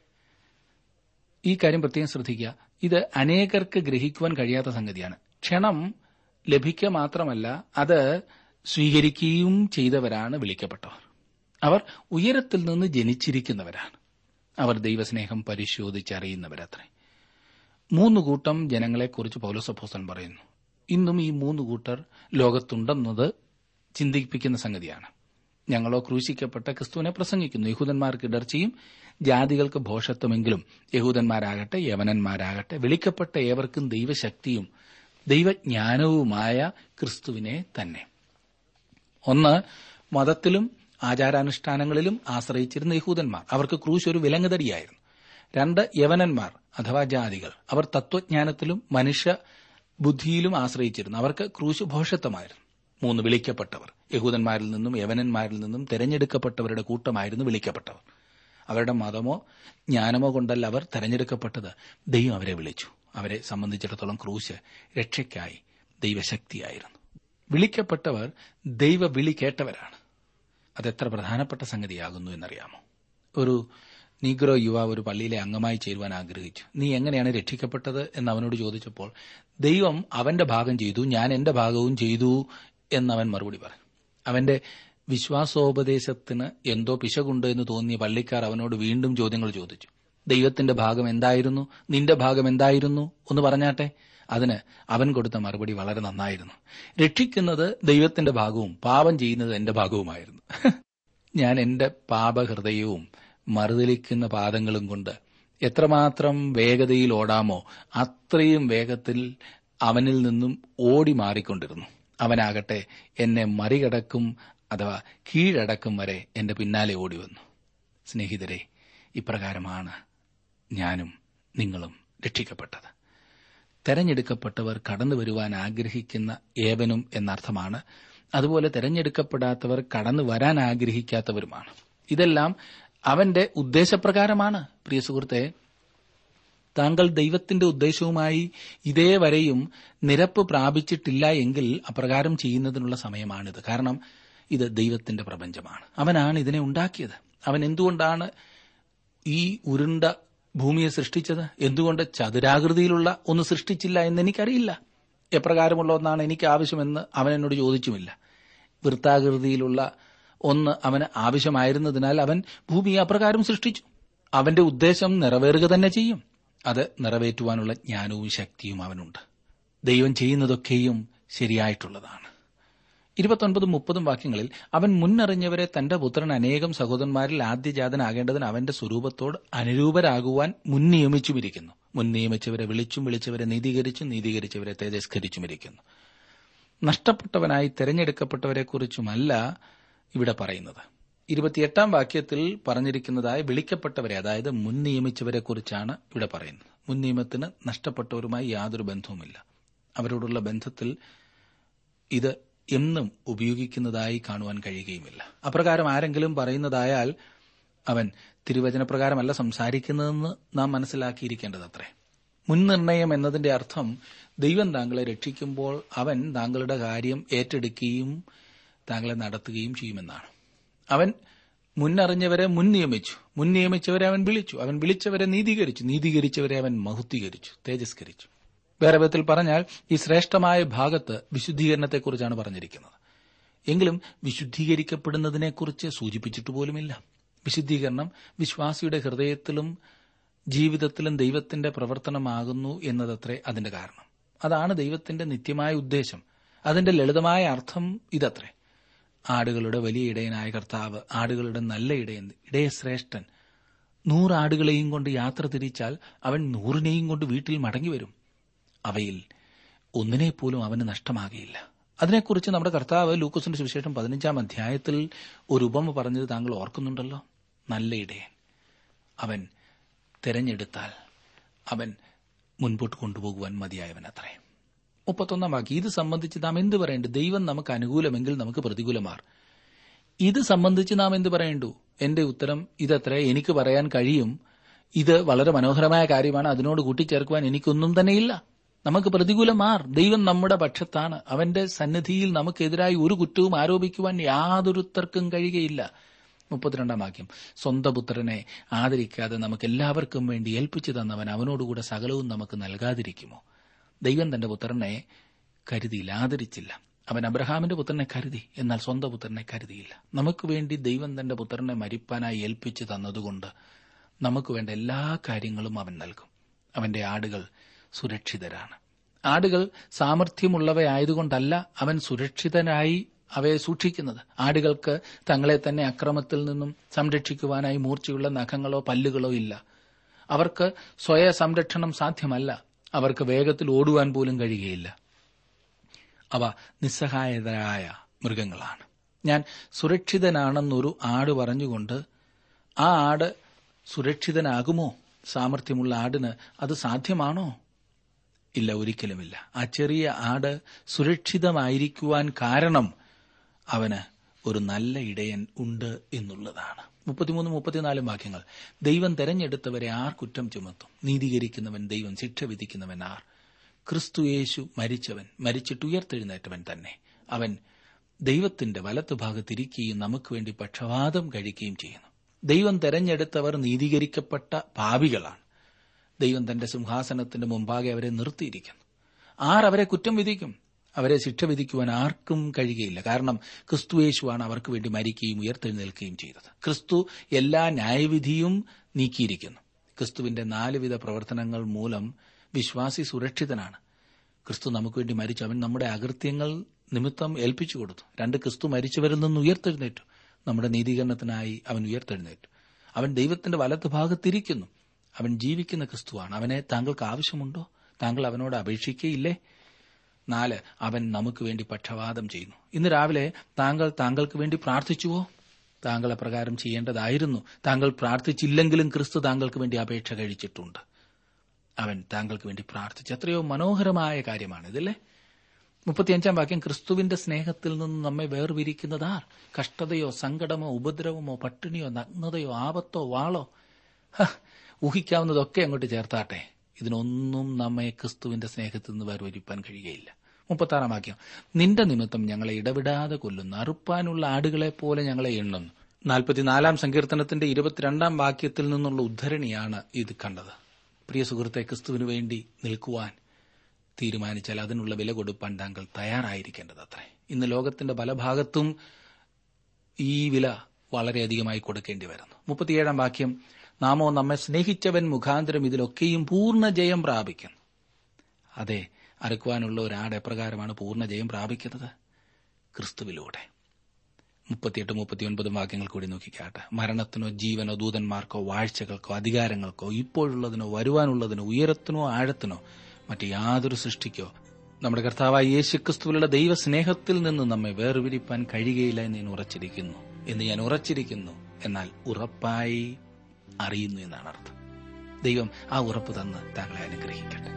ഈ കാര്യം പ്രത്യേകം ശ്രദ്ധിക്കുക ഇത് അനേകർക്ക് ഗ്രഹിക്കുവാൻ കഴിയാത്ത സംഗതിയാണ് ക്ഷണം ലഭിക്കുക മാത്രമല്ല അത് സ്വീകരിക്കുകയും ചെയ്തവരാണ് വിളിക്കപ്പെട്ടവർ അവർ ഉയരത്തിൽ നിന്ന് ജനിച്ചിരിക്കുന്നവരാണ് അവർ ദൈവസ്നേഹം പരിശോധിച്ചറിയുന്നവരത്രേ മൂന്ന് കൂട്ടം ജനങ്ങളെക്കുറിച്ച് പൗലോസപ്പോസൻ പറയുന്നു ഇന്നും ഈ മൂന്ന് കൂട്ടർ ലോകത്തുണ്ടെന്നത് ചിന്തിപ്പിക്കുന്ന സംഗതിയാണ് ഞങ്ങളോ ക്രൂശിക്കപ്പെട്ട ക്രിസ്തുവിനെ പ്രസംഗിക്കുന്നു യഹൂദന്മാർക്ക് ഇടർച്ചയും ജാതികൾക്ക് ഭോഷത്വമെങ്കിലും യഹൂദന്മാരാകട്ടെ യവനന്മാരാകട്ടെ വിളിക്കപ്പെട്ട ഏവർക്കും ദൈവശക്തിയും ദൈവജ്ഞാനവുമായ ക്രിസ്തുവിനെ തന്നെ ഒന്ന് മതത്തിലും ആചാരാനുഷ്ഠാനങ്ങളിലും ആശ്രയിച്ചിരുന്ന യഹൂദന്മാർ അവർക്ക് ക്രൂശ് ഒരു വിലങ്ങുതടിയായിരുന്നു രണ്ട് യവനന്മാർ അഥവാ ജാതികൾ അവർ തത്വജ്ഞാനത്തിലും മനുഷ്യ ബുദ്ധിയിലും ആശ്രയിച്ചിരുന്നു അവർക്ക് ക്രൂശ് ഭോഷത്വമായിരുന്നു മൂന്ന് വിളിക്കപ്പെട്ടവർ യഹൂദന്മാരിൽ നിന്നും യവനന്മാരിൽ നിന്നും തെരഞ്ഞെടുക്കപ്പെട്ടവരുടെ കൂട്ടമായിരുന്നു വിളിക്കപ്പെട്ടവർ അവരുടെ മതമോ ജ്ഞാനമോ കൊണ്ടല്ല അവർ തെരഞ്ഞെടുക്കപ്പെട്ടത് ദൈവം അവരെ വിളിച്ചു അവരെ സംബന്ധിച്ചിടത്തോളം ക്രൂശ് രക്ഷയ്ക്കായി ദൈവശക്തിയായിരുന്നു വിളിക്കപ്പെട്ടവർ ദൈവ വിളി കേട്ടവരാണ് അതെത്ര പ്രധാനപ്പെട്ട സംഗതിയാകുന്നു എന്നറിയാമോ ഒരു നീഗ്രോ യുവാവ് ഒരു പള്ളിയിലെ അംഗമായി ചേരുവാൻ ആഗ്രഹിച്ചു നീ എങ്ങനെയാണ് രക്ഷിക്കപ്പെട്ടത് എന്ന് അവനോട് ചോദിച്ചപ്പോൾ ദൈവം അവന്റെ ഭാഗം ചെയ്തു ഞാൻ എന്റെ ഭാഗവും ചെയ്തു എന്നവൻ മറുപടി പറഞ്ഞു അവന്റെ വിശ്വാസോപദേശത്തിന് എന്തോ പിശകുണ്ട് എന്ന് തോന്നിയ പള്ളിക്കാർ അവനോട് വീണ്ടും ചോദ്യങ്ങൾ ചോദിച്ചു ദൈവത്തിന്റെ ഭാഗം എന്തായിരുന്നു നിന്റെ ഭാഗം എന്തായിരുന്നു ഒന്ന് പറഞ്ഞാട്ടെ അതിന് അവൻ കൊടുത്ത മറുപടി വളരെ നന്നായിരുന്നു രക്ഷിക്കുന്നത് ദൈവത്തിന്റെ ഭാഗവും പാപം ചെയ്യുന്നത് എന്റെ ഭാഗവുമായിരുന്നു ഞാൻ എന്റെ പാപഹൃദയവും മറുതലിക്കുന്ന പാദങ്ങളും കൊണ്ട് എത്രമാത്രം വേഗതയിൽ ഓടാമോ അത്രയും വേഗത്തിൽ അവനിൽ നിന്നും ഓടി മാറിക്കൊണ്ടിരുന്നു അവനാകട്ടെ എന്നെ മറികടക്കും അഥവാ കീഴടക്കും വരെ എന്റെ പിന്നാലെ ഓടി വന്നു സ്നേഹിതരെ ഇപ്രകാരമാണ് ഞാനും നിങ്ങളും രക്ഷിക്കപ്പെട്ടത് തെരഞ്ഞെടുക്കപ്പെട്ടവർ കടന്നു വരുവാൻ ആഗ്രഹിക്കുന്ന ഏവനും എന്നർത്ഥമാണ് അതുപോലെ തെരഞ്ഞെടുക്കപ്പെടാത്തവർ കടന്നു വരാൻ ആഗ്രഹിക്കാത്തവരുമാണ് ഇതെല്ലാം അവന്റെ ഉദ്ദേശപ്രകാരമാണ് പ്രിയ സുഹൃത്തെ താങ്കൾ ദൈവത്തിന്റെ ഉദ്ദേശവുമായി ഇതേവരെയും നിരപ്പ് പ്രാപിച്ചിട്ടില്ല എങ്കിൽ അപ്രകാരം ചെയ്യുന്നതിനുള്ള സമയമാണിത് കാരണം ഇത് ദൈവത്തിന്റെ പ്രപഞ്ചമാണ് അവനാണ് ഇതിനെ ഉണ്ടാക്കിയത് അവൻ എന്തുകൊണ്ടാണ് ഈ ഉരുണ്ട ഭൂമിയെ സൃഷ്ടിച്ചത് എന്തുകൊണ്ട് ചതുരാകൃതിയിലുള്ള ഒന്ന് സൃഷ്ടിച്ചില്ല എന്ന് എനിക്കറിയില്ല എപ്രകാരമുള്ള ഒന്നാണ് എനിക്ക് ആവശ്യമെന്ന് അവൻ എന്നോട് ചോദിച്ചുമില്ല വൃത്താകൃതിയിലുള്ള ഒന്ന് അവന് ആവശ്യമായിരുന്നതിനാൽ അവൻ ഭൂമിയെ അപ്രകാരം സൃഷ്ടിച്ചു അവന്റെ ഉദ്ദേശം നിറവേറുക തന്നെ ചെയ്യും അത് നിറവേറ്റുവാനുള്ള ജ്ഞാനവും ശക്തിയും അവനുണ്ട് ദൈവം ചെയ്യുന്നതൊക്കെയും ശരിയായിട്ടുള്ളതാണ് ഇരുപത്തൊൻപതും മുപ്പതും വാക്യങ്ങളിൽ അവൻ മുന്നറിഞ്ഞവരെ തന്റെ പുത്രൻ അനേകം സഹോദരന്മാരിൽ ആദ്യജാതനാകേണ്ടതിന് അവന്റെ സ്വരൂപത്തോട് അനുരൂപരാകുവാൻ മുൻ നിയമിച്ചുമിരിക്കുന്നു മുൻ നിയമിച്ചവരെ വിളിച്ചും വിളിച്ചവരെ നീതീകരിച്ചും നീതീകരിച്ചവരെ തേജസ്കരിച്ചുമിരിക്കുന്നു നഷ്ടപ്പെട്ടവനായി തെരഞ്ഞെടുക്കപ്പെട്ടവരെക്കുറിച്ചുമല്ല ഇവിടെ പറയുന്നത് ഇരുപത്തിയെട്ടാം വാക്യത്തിൽ പറഞ്ഞിരിക്കുന്നതായ വിളിക്കപ്പെട്ടവരെ അതായത് മുൻ നിയമിച്ചവരെക്കുറിച്ചാണ് ഇവിടെ പറയുന്നത് മുൻ നിയമത്തിന് നഷ്ടപ്പെട്ടവരുമായി യാതൊരു ബന്ധവുമില്ല അവരോടുള്ള ബന്ധത്തിൽ ഇത് എന്നും ഉപയോഗിക്കുന്നതായി കാണുവാൻ കഴിയുകയുമില്ല അപ്രകാരം ആരെങ്കിലും പറയുന്നതായാൽ അവൻ തിരുവചനപ്രകാരമല്ല സംസാരിക്കുന്നതെന്ന് നാം മനസ്സിലാക്കിയിരിക്കേണ്ടതത്രേ മുൻനിർണയം എന്നതിന്റെ അർത്ഥം ദൈവം താങ്കളെ രക്ഷിക്കുമ്പോൾ അവൻ താങ്കളുടെ കാര്യം ഏറ്റെടുക്കുകയും താങ്കളെ നടത്തുകയും ചെയ്യുമെന്നാണ് അവൻ മുന്നറിഞ്ഞവരെ മുൻ നിയമിച്ചു മുൻ നിയമിച്ചവരെ അവൻ വിളിച്ചു അവൻ വിളിച്ചവരെ നീതീകരിച്ചു നീതീകരിച്ചവരെ അവൻ മഹത്വീകരിച്ചു തേജസ്കരിച്ചു വേറെ വിധത്തിൽ പറഞ്ഞാൽ ഈ ശ്രേഷ്ഠമായ ഭാഗത്ത് വിശുദ്ധീകരണത്തെക്കുറിച്ചാണ് പറഞ്ഞിരിക്കുന്നത് എങ്കിലും വിശുദ്ധീകരിക്കപ്പെടുന്നതിനെക്കുറിച്ച് സൂചിപ്പിച്ചിട്ട് പോലുമില്ല വിശുദ്ധീകരണം വിശ്വാസിയുടെ ഹൃദയത്തിലും ജീവിതത്തിലും ദൈവത്തിന്റെ പ്രവർത്തനമാകുന്നു എന്നതത്രേ അതിന്റെ കാരണം അതാണ് ദൈവത്തിന്റെ നിത്യമായ ഉദ്ദേശം അതിന്റെ ലളിതമായ അർത്ഥം ഇതത്രേ ആടുകളുടെ വലിയ ഇടയനായ കർത്താവ് ആടുകളുടെ നല്ല ഇടയൻ ഇടയശ്രേഷ്ഠൻ നൂറാടുകളെയും കൊണ്ട് യാത്ര തിരിച്ചാൽ അവൻ നൂറിനെയും കൊണ്ട് വീട്ടിൽ മടങ്ങി വരും അവയിൽ ഒന്നിനെപ്പോലും അവന് നഷ്ടമാകുകയില്ല അതിനെക്കുറിച്ച് നമ്മുടെ കർത്താവ് ലൂക്കോസിന്റെ സുവിശേഷം പതിനഞ്ചാം അധ്യായത്തിൽ ഒരു ഉപമ പറഞ്ഞത് താങ്കൾ ഓർക്കുന്നുണ്ടല്ലോ നല്ല ഇടയൻ അവൻ തെരഞ്ഞെടുത്താൽ അവൻ മുൻപോട്ട് കൊണ്ടുപോകുവാൻ മതിയായവൻ അത്രേ മുപ്പത്തൊന്നാം വാക്യം ഇത് സംബന്ധിച്ച് നാം എന്ത് പറയേണ്ടു ദൈവം നമുക്ക് അനുകൂലമെങ്കിൽ നമുക്ക് പ്രതികൂലമാർ ഇത് സംബന്ധിച്ച് നാം എന്ത് പറയേണ്ടു എന്റെ ഉത്തരം ഇതത്രേ എനിക്ക് പറയാൻ കഴിയും ഇത് വളരെ മനോഹരമായ കാര്യമാണ് അതിനോട് കൂട്ടിച്ചേർക്കുവാൻ എനിക്കൊന്നും തന്നെയില്ല നമുക്ക് പ്രതികൂലമാർ ദൈവം നമ്മുടെ പക്ഷത്താണ് അവന്റെ സന്നിധിയിൽ നമുക്കെതിരായി ഒരു കുറ്റവും ആരോപിക്കുവാൻ യാതൊരുത്തർക്കും കഴിയുകയില്ല മുപ്പത്തിരണ്ടാം വാക്യം സ്വന്തം പുത്രനെ ആദരിക്കാതെ നമുക്ക് എല്ലാവർക്കും വേണ്ടി ഏൽപ്പിച്ചു തന്നവൻ അവനോടുകൂടെ സകലവും നമുക്ക് നൽകാതിരിക്കുമോ ദൈവം തന്റെ പുത്രനെ കരുതിയില്ല ആദരിച്ചില്ല അവൻ അബ്രഹാമിന്റെ പുത്രനെ കരുതി എന്നാൽ സ്വന്തം പുത്രനെ കരുതിയില്ല നമുക്ക് വേണ്ടി ദൈവം തന്റെ പുത്രനെ മരിപ്പാനായി ഏൽപ്പിച്ചു തന്നതുകൊണ്ട് നമുക്ക് വേണ്ട എല്ലാ കാര്യങ്ങളും അവൻ നൽകും അവന്റെ ആടുകൾ സുരക്ഷിതരാണ് ആടുകൾ സാമർഥ്യമുള്ളവയായതുകൊണ്ടല്ല അവൻ സുരക്ഷിതനായി അവയെ സൂക്ഷിക്കുന്നത് ആടുകൾക്ക് തങ്ങളെ തന്നെ അക്രമത്തിൽ നിന്നും സംരക്ഷിക്കുവാനായി മൂർച്ചയുള്ള നഖങ്ങളോ പല്ലുകളോ ഇല്ല അവർക്ക് സ്വയ സംരക്ഷണം സാധ്യമല്ല അവർക്ക് വേഗത്തിൽ ഓടുവാൻ പോലും കഴിയുകയില്ല അവ നിസ്സഹായതരായ മൃഗങ്ങളാണ് ഞാൻ സുരക്ഷിതനാണെന്നൊരു ആട് പറഞ്ഞുകൊണ്ട് ആ ആട് സുരക്ഷിതനാകുമോ സാമർഥ്യമുള്ള ആടിന് അത് സാധ്യമാണോ ഇല്ല ഒരിക്കലുമില്ല ആ ചെറിയ ആട് സുരക്ഷിതമായിരിക്കുവാൻ കാരണം അവന് ഒരു നല്ല ഇടയൻ ഉണ്ട് എന്നുള്ളതാണ് മുപ്പത്തിമൂന്ന് മുപ്പത്തിനാലും വാക്യങ്ങൾ ദൈവം തെരഞ്ഞെടുത്തവരെ ആർ കുറ്റം ചുമത്തും നീതീകരിക്കുന്നവൻ ദൈവം ശിക്ഷ വിധിക്കുന്നവൻ ആർ ക്രിസ്തു യേശു മരിച്ചവൻ മരിച്ചിട്ട് ഉയർത്തെഴുന്നേറ്റവൻ തന്നെ അവൻ ദൈവത്തിന്റെ വലത്തുഭാഗത്തിരിക്കുകയും നമുക്ക് വേണ്ടി പക്ഷപാതം കഴിക്കുകയും ചെയ്യുന്നു ദൈവം തെരഞ്ഞെടുത്തവർ നീതീകരിക്കപ്പെട്ട പാപികളാണ് ദൈവം തന്റെ സിംഹാസനത്തിന്റെ മുമ്പാകെ അവരെ നിർത്തിയിരിക്കുന്നു ആർ അവരെ കുറ്റം വിധിക്കും അവരെ ശിക്ഷ വിധിക്കുവാൻ ആർക്കും കഴിയുകയില്ല കാരണം ക്രിസ്തു യേശുവാണ് അവർക്ക് വേണ്ടി മരിക്കുകയും ഉയർത്തെഴുന്നേൽക്കുകയും ചെയ്തത് ക്രിസ്തു എല്ലാ ന്യായവിധിയും നീക്കിയിരിക്കുന്നു ക്രിസ്തുവിന്റെ നാലുവിധ പ്രവർത്തനങ്ങൾ മൂലം വിശ്വാസി സുരക്ഷിതനാണ് ക്രിസ്തു നമുക്ക് വേണ്ടി മരിച്ചു അവൻ നമ്മുടെ അകൃത്യങ്ങൾ നിമിത്തം ഏൽപ്പിച്ചു കൊടുത്തു രണ്ട് ക്രിസ്തു മരിച്ചവരിൽ നിന്ന് ഉയർത്തെഴുന്നേറ്റു നമ്മുടെ നീതീകരണത്തിനായി അവൻ ഉയർത്തെഴുന്നേറ്റു അവൻ ദൈവത്തിന്റെ വലത്ത് ഭാഗത്തിരിക്കുന്നു അവൻ ജീവിക്കുന്ന ക്രിസ്തുവാണ് അവനെ താങ്കൾക്ക് ആവശ്യമുണ്ടോ താങ്കൾ അവനോട് അപേക്ഷിക്കുകയില്ലേ നാല് അവൻ നമുക്ക് വേണ്ടി പക്ഷപാതം ചെയ്യുന്നു ഇന്ന് രാവിലെ താങ്കൾ താങ്കൾക്ക് വേണ്ടി പ്രാർത്ഥിച്ചുവോ താങ്കൾ അപ്രകാരം ചെയ്യേണ്ടതായിരുന്നു താങ്കൾ പ്രാർത്ഥിച്ചില്ലെങ്കിലും ക്രിസ്തു താങ്കൾക്ക് വേണ്ടി അപേക്ഷ കഴിച്ചിട്ടുണ്ട് അവൻ താങ്കൾക്ക് വേണ്ടി പ്രാർത്ഥിച്ചു എത്രയോ മനോഹരമായ കാര്യമാണ് ഇതല്ലേ മുപ്പത്തിയഞ്ചാം വാക്യം ക്രിസ്തുവിന്റെ സ്നേഹത്തിൽ നിന്ന് നമ്മെ വേർപിരിക്കുന്നതാർ കഷ്ടതയോ സങ്കടമോ ഉപദ്രവമോ പട്ടിണിയോ നഗ്നതയോ ആപത്തോ വാളോ ഹ, ഊഹിക്കാവുന്നതൊക്കെ അങ്ങോട്ട് ചേർത്താട്ടെ ഇതിനൊന്നും നമ്മെ ക്രിസ്തുവിന്റെ സ്നേഹത്തിൽ നിന്ന് വേർതിരിപ്പാൻ കഴിയുകയില്ല മുപ്പത്താറാം വാക്യം നിന്റെ നിമിത്തം ഞങ്ങളെ ഇടവിടാതെ കൊല്ലുന്നു അറുപ്പാനുള്ള ആടുകളെ പോലെ ഞങ്ങളെ എണ്ണുന്നു നാൽപ്പത്തിനാലാം സങ്കീർത്തനത്തിന്റെ ഇരുപത്തിരണ്ടാം വാക്യത്തിൽ നിന്നുള്ള ഉദ്ധരണിയാണ് ഇത് കണ്ടത് പ്രിയ സുഹൃത്തെ ക്രിസ്തുവിനു വേണ്ടി നിൽക്കുവാൻ തീരുമാനിച്ചാൽ അതിനുള്ള വില കൊടുപ്പാൻ താങ്കൾ തയ്യാറായിരിക്കേണ്ടത് അത്രേ ഇന്ന് ലോകത്തിന്റെ പല ഭാഗത്തും ഈ വില വളരെയധികമായി കൊടുക്കേണ്ടി വരുന്നു മുപ്പത്തിയേഴാം വാക്യം നാമോ നമ്മെ സ്നേഹിച്ചവൻ മുഖാന്തരം ഇതിലൊക്കെയും പൂർണ്ണ ജയം പ്രാപിക്കുന്നു അതെ അറുക്കുവാനുള്ള ഒരാട് എപ്രകാരമാണ് പൂർണ്ണ ജയം പ്രാപിക്കുന്നത് ക്രിസ്തുവിലൂടെ മുപ്പത്തിയെട്ട് മുപ്പത്തിയൊൻപതും വാക്യങ്ങൾ കൂടി നോക്കിക്കാട്ടെ മരണത്തിനോ ജീവനോ ദൂതന്മാർക്കോ വാഴ്ചകൾക്കോ അധികാരങ്ങൾക്കോ ഇപ്പോഴുള്ളതിനോ വരുവാനുള്ളതിനോ ഉയരത്തിനോ ആഴത്തിനോ മറ്റ് യാതൊരു സൃഷ്ടിക്കോ നമ്മുടെ കർത്താവായ യേശുക്രിസ്തുവിലുള്ള ദൈവസ്നേഹത്തിൽ നിന്ന് നമ്മെ വേർപിരിപ്പാൻ കഴിയുകയില്ല എന്ന് ഞാൻ ഉറച്ചിരിക്കുന്നു എന്ന് ഞാൻ ഉറച്ചിരിക്കുന്നു എന്നാൽ ഉറപ്പായി അറിയുന്നു എന്നാണ് അർത്ഥം ദൈവം ആ ഉറപ്പ് തന്ന് താങ്കളെ അനുഗ്രഹിക്കട്ടെ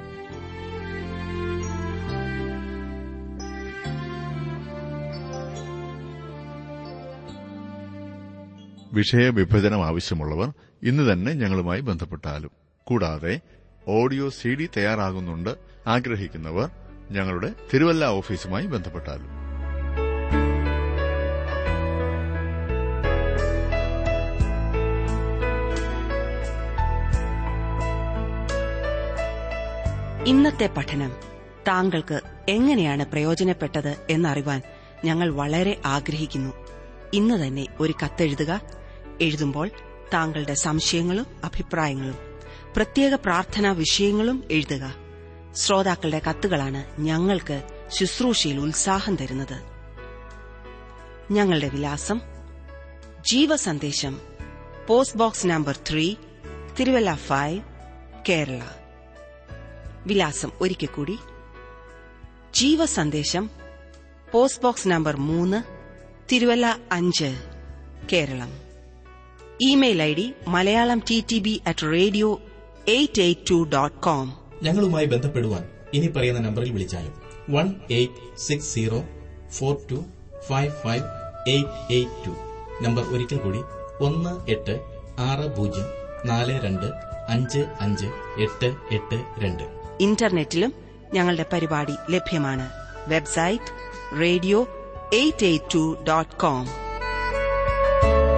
വിഷയവിഭജനം ആവശ്യമുള്ളവർ ഇന്ന് തന്നെ ഞങ്ങളുമായി ബന്ധപ്പെട്ടാലും കൂടാതെ ഓഡിയോ സി ഡി തയ്യാറാകുന്നുണ്ട് ആഗ്രഹിക്കുന്നവർ ഞങ്ങളുടെ തിരുവല്ല ഓഫീസുമായി ബന്ധപ്പെട്ടാലും ഇന്നത്തെ പഠനം താങ്കൾക്ക് എങ്ങനെയാണ് പ്രയോജനപ്പെട്ടത് എന്നറിവാൻ ഞങ്ങൾ വളരെ ആഗ്രഹിക്കുന്നു ഇന്ന് തന്നെ ഒരു കത്തെഴുതുക എഴുതുമ്പോൾ താങ്കളുടെ സംശയങ്ങളും അഭിപ്രായങ്ങളും പ്രത്യേക പ്രാർത്ഥനാ വിഷയങ്ങളും എഴുതുക ശ്രോതാക്കളുടെ കത്തുകളാണ് ഞങ്ങൾക്ക് ശുശ്രൂഷയിൽ ഉത്സാഹം തരുന്നത് ഞങ്ങളുടെ വിലാസം ജീവസന്ദേശം post box number three Thiruvalla five Kerala വിലാസം ഒരിക്കൽ കൂടി ജീവസന്ദേശം പോസ്റ്റ് ബോക്സ് നമ്പർ മൂന്ന് തിരുവല്ല അഞ്ച് Keralam email I D Malayalam T T B at radio eight eight two dot com ഞങ്ങളുമായി ബന്ധപ്പെടുവാൻ ഇനി പറയുന്ന നമ്പറിൽ വിളിച്ചാലും one eight six zero four two five five eight eight two number ഒരിക്കൽ കൂടി ഒന്ന് എട്ട് ആറ് പൂജ്യം നാല് രണ്ട് അഞ്ച് അഞ്ച് എട്ട് എട്ട് രണ്ട് ഇന്റർനെറ്റിലും ഞങ്ങളുടെ പരിപാടി ലഭ്യമാണ് website radio eight eight two dot com